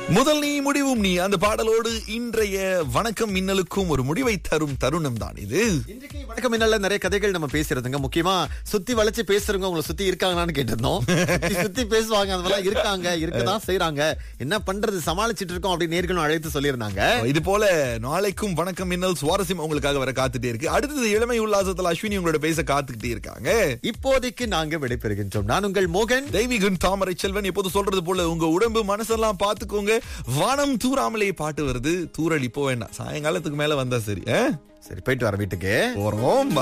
முதல் நீ முடிவும் நீ அந்த பாடலோடு இன்றைய வணக்கம் மின்னலுக்கும் ஒரு முடிவை தரும் தருணம் தான் இது இன்றைக்கு வணக்கம் என்னல நிறைய கதைகள் நம்ம பேசுறதுங்க முக்கியமா சுத்தி வளைச்சு பேசுறவங்க உங்களை சுத்தி இருக்காங்களான்னு கேட்டிருந்தோம் சுத்தி சுத்தி பேசுவாங்க அந்த மாதிரிலாம் இருக்காங்க இருக்கதான் செய்றாங்க என்ன பண்றது சமாளிச்சிட்டு இருக்கோம் அப்படின்னு நேர்களும் அழைத்து சொல்லியிருந்தாங்க இது போல நாளைக்கும் வணக்கம் மின்னல் சுவாரஸ்யம் உங்களுக்காக வர காத்துட்டே இருக்கு அடுத்தது இளமை உல்லாசத்துல அஸ்வினி உங்களோட பேச காத்துக்கிட்டே இருக்காங்க இப்போதைக்கு நாங்க விடைபெறுகின்றோம் நான் உங்கள் மோகன் தெய்வீகன் தாமரை செல்வன் எப்போது சொல்றது போல உங்க உடம்பு மனசெல்லாம் பாத்துக்கோங்க வானம் தூராமலே பாட்டு வருது தூரல் இப்போ வேண்டாம் சாயங்காலத்துக்கு மேல வந்தா சரி ஆ? சரி போயிட்டு வர வீட்டுக்கு போறோம்